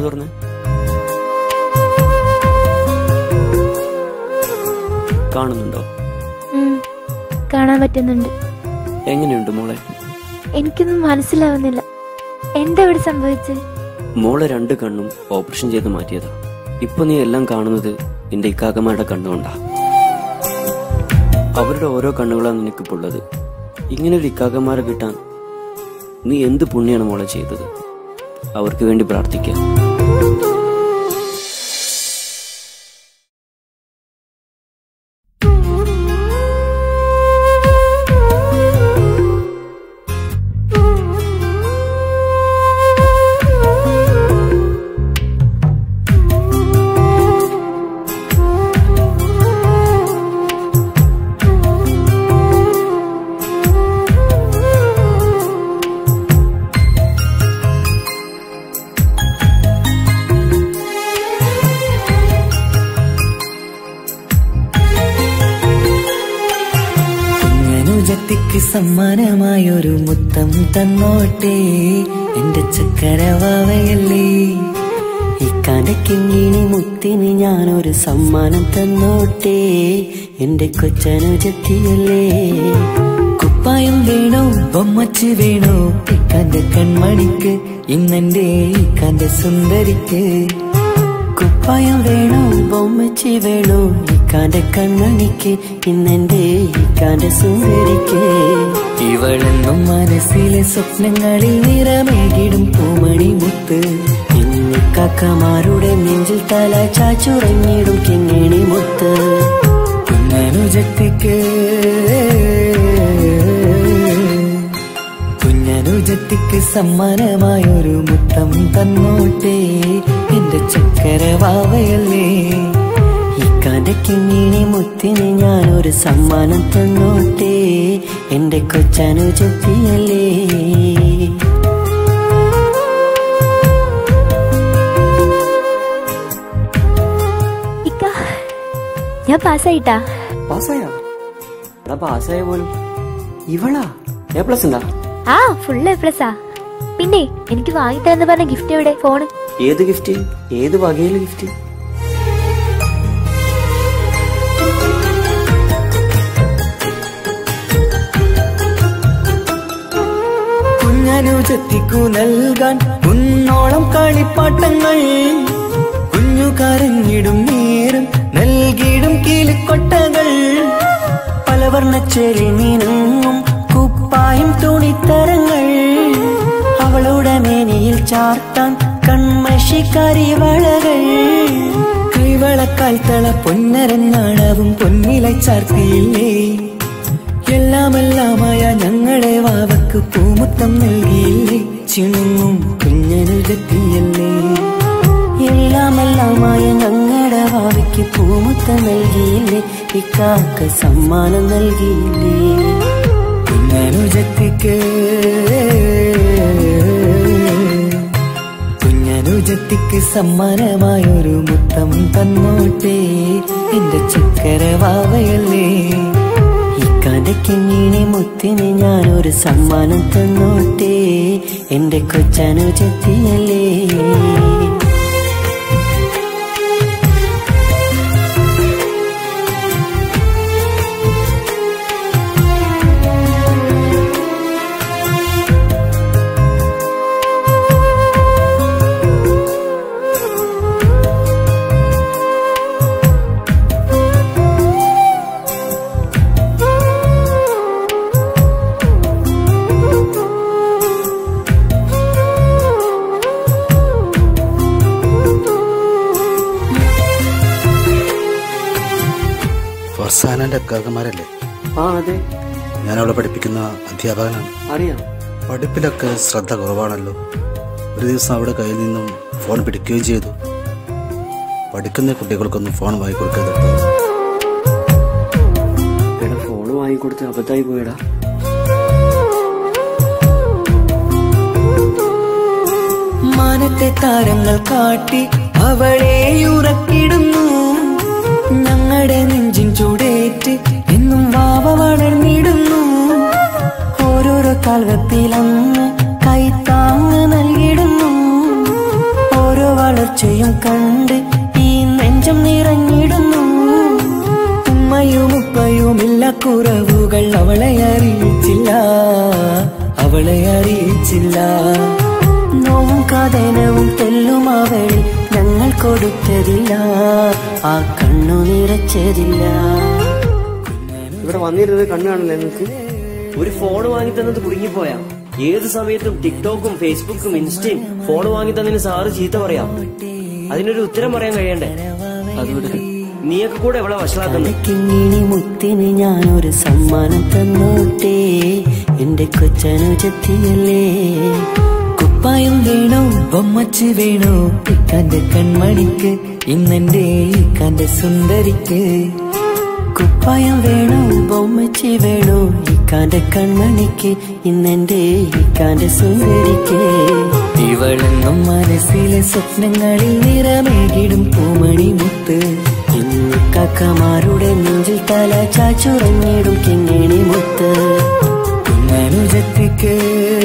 തുറന്ന് കാണുന്നുണ്ടോ ഉം, കാണാൻ പറ്റുന്നുണ്ട് എങ്ങനെയുണ്ട് മോളെ എനിക്കൊന്നും മനസ്സിലാവുന്നില്ല എന്താ ഇവിടെ സംഭവിച്ചത് മോളെ രണ്ട് കണ്ണും ഓപ്പറേഷൻ ചെയ്ത് മാറ്റിയതാ ഇപ്പൊ നീ എല്ലാം കാണുന്നത് നിന്റെ ഇക്കാക്കമാരുടെ കണ്ണുകൊണ്ടാ അവരുടെ ഓരോ കണ്ണുകളാണ് നിനക്കിപ്പോ ഉള്ളത് ഇങ്ങനെ ഒരു ഇക്കാക്കന്മാരെ കിട്ടാൻ നീ എന്ത് പുണ്യാണ് മോളെ ചെയ്തത് അവർക്ക് വേണ്ടി പ്രാർത്ഥിക്കാം കുഞ്ഞനുജത്തിക്ക് സമ്മാനമായൊരു മുത്തം തന്നോട്ടെ എന്റെ ചക്കരവാവയല്ലേ ഈ കടക്കിങ്ങിനി മുത്തിന് ഞാനൊരു സമ്മാനം തന്നോട്ടെ എന്റെ കൊച്ചനുജത്തിയല്ലേ കുപ്പായം വേണോ ബൊമ്മച്ച് വേണോ ഇക്കാന്റെ കൺമണിക്ക് ഇന്നെന്റെ ഇക്കാന്റെ സുന്ദരിക്ക് കുപ്പായം വേണോ ബൊമ്മച്ചി വേണോ ഇക്കാന്റെ കണ്ണണിക്ക് ഇന്നെന്റെ ഇക്കാന്റെ സുന്ദരിക്ക് ഇവളെന്നും മനസ്സിലെ സ്വപ്നങ്ങളിൽ നിറമേകിടും പൂമണി മുത്ത് ഇന്ന് കാക്കമാരുടെ നെഞ്ചിൽ തല ചാച്ചുറങ്ങിടും കിങ്ങിണി മുത്ത് കുഞ്ഞനുജത്തിക്ക് കുഞ്ഞനുജത്തിക്ക് സമ്മാനമായൊരു മുത്തം തന്നോട്ടെ എന്റെ ചക്കരവാവയല്ലേ ഈ കടക്കിങ്ങിണി മുത്തിന് ഞാനൊരു സമ്മാനം തന്നോട്ടെ എന്റെ കൊച്ചനുജത്തിയല്ലേ ഇക്ക ഞാൻ പാസ്സായിട്ടാ പാസ്സായോ എടാ പാസ്സായ പോലും ഇവളാ എ പ്ലസ് ഉണ്ടാ ആ ഫുൾ എ പ്ലസാ പിന്നെ എനിക്ക് വാങ്ങിത്തരാന്ന് പറഞ്ഞ ഗിഫ്റ്റ് എവിടെ ഫോണ് ഏത് ഗിഫ്റ്റ് ഏത് വകയിലെ ഗിഫ്റ്റ് കുഞ്ഞനുജത്തിക്കു നൽകാൻ കുന്നോളം കളിപ്പാട്ടങ്ങൾ കുഞ്ഞു കരഞ്ഞിടും നേരം നൽകിയിടും കീലിക്കൊട്ടകൾ പലവർണ്ണച്ചേരി നീനങ്ങും കുപ്പായും തുണിത്തരങ്ങൾ അവളുടെ മേനിയിൽ ചാർത്താൻ കൺമഷി കരിവളകൾ കൈവളക്കാൽ തള പൊന്നരഞ്ഞാണവും പൊന്നില ചാർത്തിയില്ലേ എല്ലാമെല്ലാമായ ഞങ്ങളെ വാവക്ക് പൂമുത്തം നൽകിയില്ലേ ചിണുങ്ങും കുഞ്ഞനുജത്തിയല്ലേ എല്ലാമെല്ലാമായ ഞങ്ങളുടെ വാവയ്ക്ക് പൂമുത്തം നൽകിയില്ലേ ഇക്കാക്ക സമ്മാനം നൽകിയില്ലേ കുഞ്ഞനുജത്തിക്ക് കുഞ്ഞനുജത്തിക്ക് സമ്മാനമായൊരു മുത്തം തന്നോട്ടെ എന്റെ ചക്കരവാവയല്ലേ ഈ കടക്കിങ്ങിണി മുത്തിന് ഞാനൊരു സമ്മാനം തന്നോട്ടെ എന്റെ കൊച്ചനുജത്തിയല്ലേ ഫർസാനന്റെ അക്കാക്കന്മാരല്ലേ ആ അതെ ഞാൻ അവളെ പഠിപ്പിക്കുന്ന അധ്യാപകനാണ് അറിയാം പഠിപ്പിലൊക്കെ ശ്രദ്ധ കുറവാണല്ലോ ഒരു ദിവസം അവിടെ കയ്യിൽ നിന്നും ഫോൺ പിടിക്കുകയും ചെയ്തു പഠിക്കുന്ന കുട്ടികൾക്കൊന്നും ഫോൺ വാങ്ങിക്കൊടുക്കാതെ കേട്ടോ. എടാ ഫോണ് വാങ്ങിക്കൊടുത്ത് അബദ്ധമായി പോയടാ മാനത്തെ താരങ്ങൾ കാട്ടി അവളെ ഉറക്കിടുന്നു ഞങ്ങളുടെ നെഞ്ചിൻ ചൂടേറ്റ് എന്നും വാവ വളർന്നിടുന്നു ഓരോരോ കാൽവത്തിലന്ന് കൈത്താങ്ങ് നൽകിടുന്നു ഓരോ വള കാഴ്ചയും കണ്ട് ഈ നെഞ്ചം നിറഞ്ഞിടുന്നു ഉമ്മയും ഉപ്പയുമില്ല കുറവുകൾ അവളെ അറിയിച്ചില്ല അവളെ അറിയിച്ചില്ല നോവും കഥനവും തെല്ലും അവളിൽ ഞങ്ങൾ കൊടുത്തതില്ല ആ കണ്ണു നിറച്ചതില്ല ഇവിടെ വന്നിരുന്നത് കണ്ണു കാണില്ലേ നിനക്ക് ഒരു ഫോൺ വാങ്ങി തന്നത് കുടുങ്ങിപ്പോയാ ഏത് സമയത്തും ടിക്ടോക്കും ഫേസ്ബുക്കും ഇൻസ്റ്റയും ഫോൺ വാങ്ങി തന്നതിന് സാറ് ചീത്ത പറയാം അതിനൊരു ഉത്തരം പറയാൻ കഴിയണ്ടേ അതുകൊണ്ട് നീയൊക്കെ കൂടെ എവിടെ വഷളാക്കുന്നു കിങ്ങിണി മുത്തിന് ഞാനൊരു സമ്മാനം തന്നോട്ടെ എന്റെ കൊച്ചനുജത്തിയല്ലേ കുപ്പായം വേണോ ബൊമ്മച്ച് വേണോ ഇക്കാന്റെ കൺമണിക്ക് ഇന്നെന്റെ ഇക്കാന്റെ സുന്ദരിക്ക് കുപ്പായം വേണോ ബൊമ്മച്ചി വേണോ ഇക്കാന്റെ കൺമണിക്ക് ഇന്നെന്റെ ഇക്കാന്റെ സുന്ദരിക്ക് ഇവളെന്നും മനസ്സിലെ സ്വപ്നങ്ങളിൽ നിറമേകിടും പൂമണി മുത്ത് ഇന്ന് കാക്കമാരുടെ നെഞ്ചിൽ തല ചാച്ചുറങ്ങിടും കിങ്ങിണി മുത്ത് കുഞ്ഞനുജത്തിക്ക്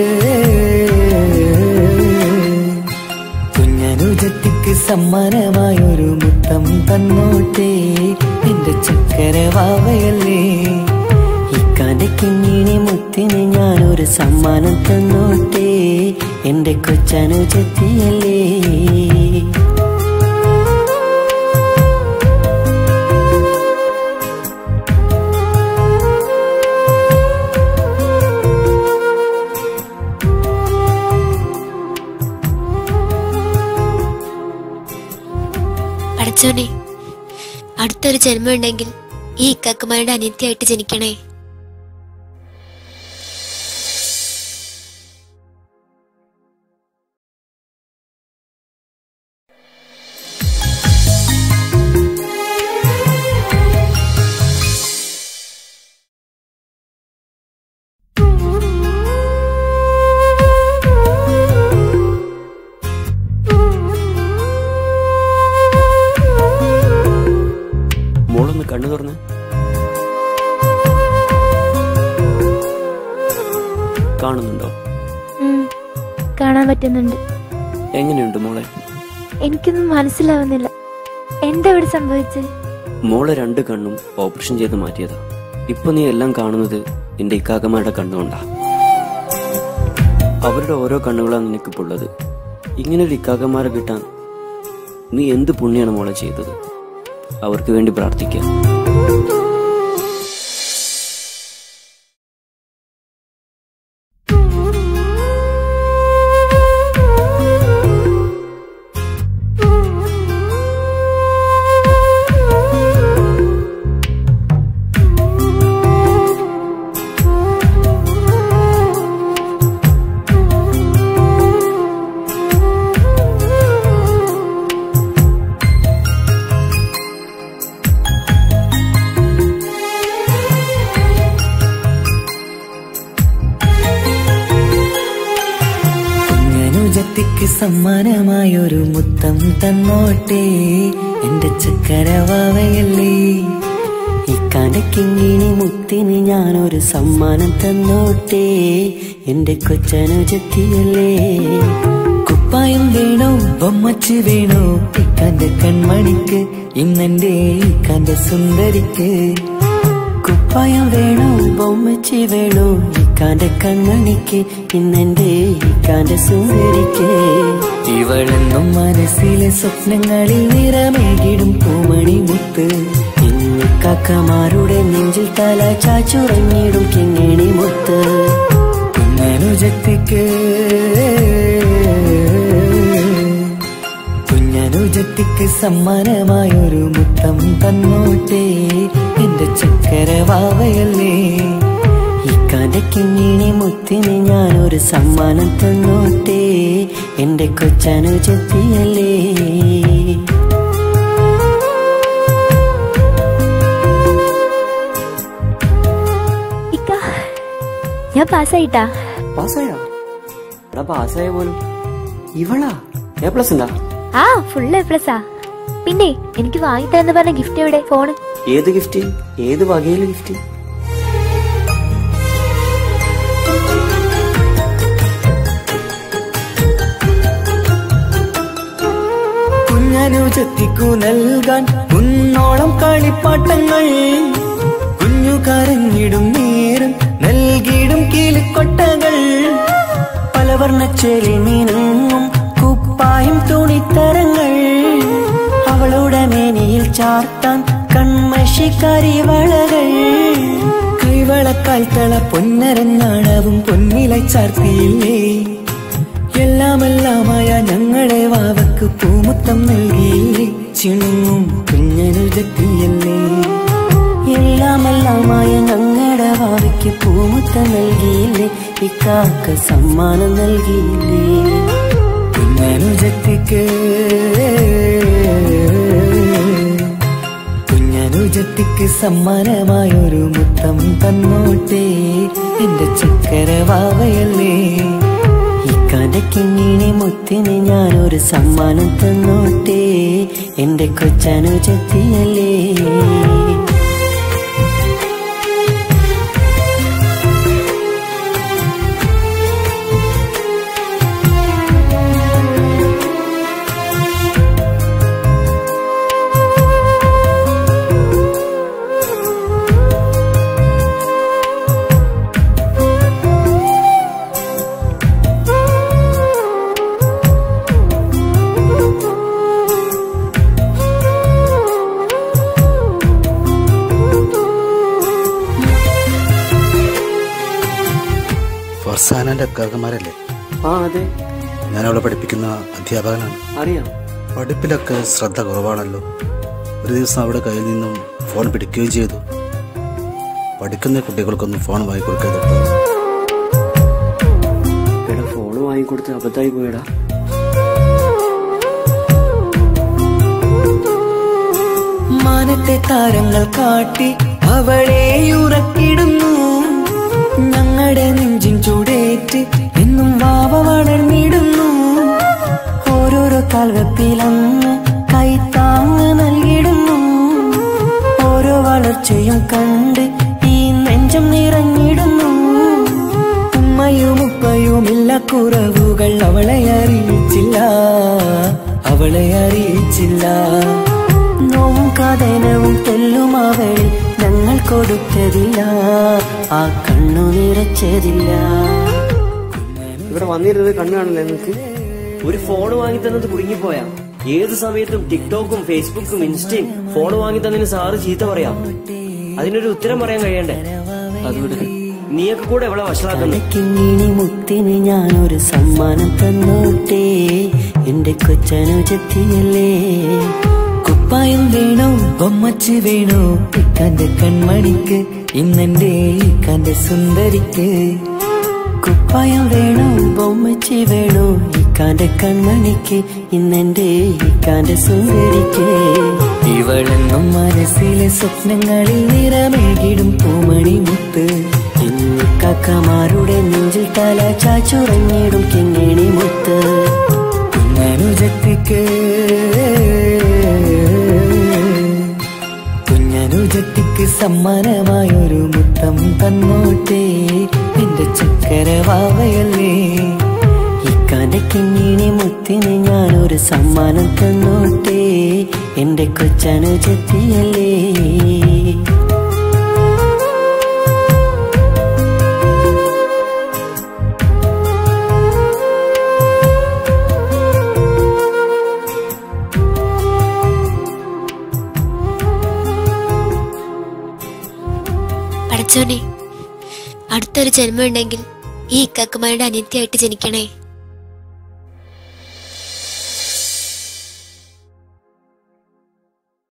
കുഞ്ഞനുജത്തിക്ക് സമ്മാനമായൊരു മുത്തം തന്നോട്ടെ എന്റെ ചക്കരവാവയല്ലേ ഇക്കാന്റെ കിങ്ങിണി മുത്തിന് ഞാനൊരു സമ്മാനം തന്നോട്ടെ എന്റെ കൊച്ചനുജത്തിയല്ലേ അടച്ചോനെ അടുത്തൊരു ജന്മം ഉണ്ടെങ്കിൽ ഈ ഇക്കാക്കുമാരുടെ അനിത്യമായിട്ട് ജനിക്കണേ മോളൊന്ന് കണ്ണു തുറന്ന് കാണുന്നുണ്ടോ ഉം, കാണാൻ പറ്റുന്നുണ്ട് എങ്ങനെയുണ്ട് മോളെ എനിക്കൊന്നും മനസ്സിലാവുന്നില്ല എന്താ ഇവിടെ സംഭവിച്ചത് മോളെ രണ്ട് കണ്ണും ഓപ്പറേഷൻ ചെയ്ത് മാറ്റിയതാ ഇപ്പൊ നീ എല്ലാം കാണുന്നത് നിന്റെ ഇക്കാക്കമാരുടെ കണ്ണുകൊണ്ടാ അവരുടെ ഓരോ കണ്ണുകളാണ് നിനക്കിപ്പോ ഉള്ളത് ഇങ്ങനെ ഒരു ഇക്കാക്കന്മാരെ കിട്ടാൻ നീ എന്ത് പുണ്യാണ് മോളെ ചെയ്തത് അവർക്ക് വേണ്ടി പ്രാർത്ഥിക്കാം കുഞ്ഞനുജത്തിക്ക് സമ്മാനമായൊരു മുത്തം തന്നോട്ടെ എന്റെ ചക്കരവാവയല്ലേ ഇക്കാന്റെ കിങ്ങിണി മുത്തിന് ഞാനൊരു സമ്മാനം തന്നോട്ടെ എന്റെ കൊച്ചനുജത്തിയല്ലേ കുപ്പായം വേണോ ബൊമ്മച്ച് വേണോ ഇക്കാന്റെ കൺമണിക്ക് ഇന്നെന്റെ ഇക്കാന്റെ സുന്ദരിക്ക് കുപ്പായം വേണോ ബൊമ്മച്ചി വേണോ ഇക്കാന്റെ കൺമണിക്ക് ഇന്നെന്റെ ഇക്കാന്റെ സുന്ദരിക്ക് ഇവളെന്നും മനസ്സിലെ സ്വപ്നങ്ങളിൽ നിറമേകിടും പൂമണി മുത്ത് ഇന്ന് കാക്കമാരുടെ നെഞ്ചിൽ തല ചാച്ചുറങ്ങിടും കിങ്ങിണി മുത്ത് കുഞ്ഞനുജത്തിക്ക് കുഞ്ഞനുജത്തിക്ക് സമ്മാനമായൊരു മുത്തം തന്നോട്ടെ എന്റെ ചക്കരവാവയല്ലേ ഇക്കാന്റെ കിങ്ങിണി മുത്തിന് ഞാനൊരു സമ്മാനം തന്നോട്ടെ എന്റെ കൊച്ചനുജത്തിയല്ലേ ഇക്ക ഞാൻ പാസ്സായിട്ടാ പാസ്സായോ എടാ പാസ്സായ പോലും ഇവളാ എ പ്ലസ് ഉണ്ടാ ആ ഫുൾ എ പ്ലസ് ആ പിന്നെ എനിക്ക് വാങ്ങിത്തരാന്ന് പറഞ്ഞ ഗിഫ്റ്റ് എവിടെ ഫോണ് ഏത് ഗിഫ്റ്റ് ഏത് വകയിലെ ഗിഫ്റ്റ് അനുജത്തിക്കു നൽകാൻ കുന്നോളം കളിപ്പാട്ടങ്ങൾ കുഞ്ഞു കരഞ്ഞിടും നേരം നൽകിയിടും കീലിക്കൊട്ടകൾ പലവർണ്ണച്ചേലി മീനങ്ങും കുപ്പായും തുണിത്തരങ്ങൾ അവളുടെ മേനിയിൽ ചാർത്താൻ കൺമഷിക്കാരി വളകൾ കൈവളക്കാൽ തള പൊന്നരഞ്ഞാണവും പൊന്നില ചാർത്തിയില്ലേ എല്ലാമെല്ലാമായ ഞങ്ങളെ വാവക്ക് പൂമുത്തം നൽകിയില്ലേ ചിണുങ്ങും കുഞ്ഞനുജത്തിയല്ലേ എല്ലാമെല്ലാമായ ഞങ്ങളുടെ വാവയ്ക്ക് പൂമുത്തം നൽകിയില്ലേ ഇക്കാക്ക സമ്മാനം നൽകിയില്ലേ കുഞ്ഞനുജത്തിക്ക് കുഞ്ഞനുജത്തിക്ക് സമ്മാനമായൊരു മുത്തം തന്നോട്ടെ എന്റെ ചക്കര വാവയല്ലേ ഇക്കാന്റെ കിങ്ങിണി മുത്തിന് ഞാനൊരു സമ്മാനം തന്നോട്ടെ എന്റെ കൊച്ചനുജത്തിയല്ലേ ഫർസാനന്റെ അക്കാക്കന്മാരല്ലേ ആ അതെ ഞാൻ അവളെ പഠിപ്പിക്കുന്ന അധ്യാപകനാണ് അറിയാം പഠിപ്പിലൊക്കെ ശ്രദ്ധ കുറവാണല്ലോ ഒരു ദിവസം അവിടെ കയ്യിൽ നിന്നും ഫോൺ പിടിക്കുകയും ചെയ്തു പഠിക്കുന്ന കുട്ടികൾക്കൊന്നും ഫോൺ വാങ്ങി കൊടുക്കരുത് കേട്ടോ എടാ ഫോണ് വാങ്ങിക്കൊടുത്ത് അബദ്ധമായി പോയടാ മാനത്തെ താരങ്ങൾ കാട്ടി അവളെ ഉറക്കിടുന്നു ഞങ്ങളുടെ നെഞ്ചിൻ ചൂടേറ്റ് എന്നും വാവ വളർന്നിടുന്നു ഓരോരോ കാൽവെപ്പിലന്ന് കൈത്താങ്ങ് നൽകിടുന്നു ഓരോ വളർച്ചയും കണ്ട് ഈ നെഞ്ചം നിറഞ്ഞിടുന്നു ഉമ്മയും ഉപ്പയുമില്ല കുറവുകൾ അവളെ അറിയിച്ചില്ല അവളെ അറിയിച്ചില്ല നോവും കഥനവും തെല്ലും അവളിൽ ഞങ്ങൾ കൊടുത്തതില്ല ആ കണ്ണു നിറച്ചതില്ല ഇവിടെ വന്നിരുന്നത് കണ്ണു കാണില്ല നിനക്ക് ഒരു ഫോൺ വാങ്ങി തന്നത് കുടുങ്ങിപ്പോയാ ഏത് സമയത്തും ടിക്ടോക്കും ഫേസ്ബുക്കും ഇൻസ്റ്റയും ഫോൺ വാങ്ങി തന്നതിന് സാറ് ചീത്ത പറയാം അതിനൊരു ഉത്തരം പറയാൻ കഴിയണ്ടേ അതുകൊണ്ട് നീയൊക്കെ കൂടെ എവിടെ വഷളാക്കുന്നു കിങ്ങിണി മുത്തിന് ഞാനൊരു സമ്മാനം തന്നോട്ടെ എന്റെ കൊച്ചനുജത്തിയല്ലേ കുപ്പായം വേണോ ബൊമ്മച്ച് വേണോ ഇക്കാന്റെ കൺമണിക്ക് ഇന്നെന്റെ ഇക്കാന്റെ സുന്ദരിക്ക് കുപ്പായം വേണോ ബൊമ്മച്ചി വേണോ ഇക്കാന്റെ കൺമണിക്ക് ഇന്നെന്റെ ഇക്കാന്റെ സുന്ദരിക്ക് ഇവളെന്നും മനസ്സിലെ സ്വപ്നങ്ങളിൽ നിറമേകിടും പൂമണി മുത്ത് ഇന്ന് കാക്കമാരുടെ നെഞ്ചിൽ തല ചാച്ചുറങ്ങിടും കിങ്ങിണി മുത്ത് കുഞ്ഞനുജത്തിക്ക് കുഞ്ഞനുജത്തിക്ക് സമ്മാനമായൊരു മുത്തം തന്നോട്ടെ എന്റെ ചക്കര വാവയല്ലേ ഇക്കാന്റെ കിങ്ങിണി മുത്തിന് ഞാനൊരു സമ്മാനം തന്നോട്ടെ എന്റെ കൊച്ചനുജത്തിയല്ലേ പടച്ചോനെ അടുത്തൊരു ജന്മം ഉണ്ടെങ്കിൽ ഈ ഇക്കാക്കുമാരുടെ അനിത്യമായിട്ട് ജനിക്കണേ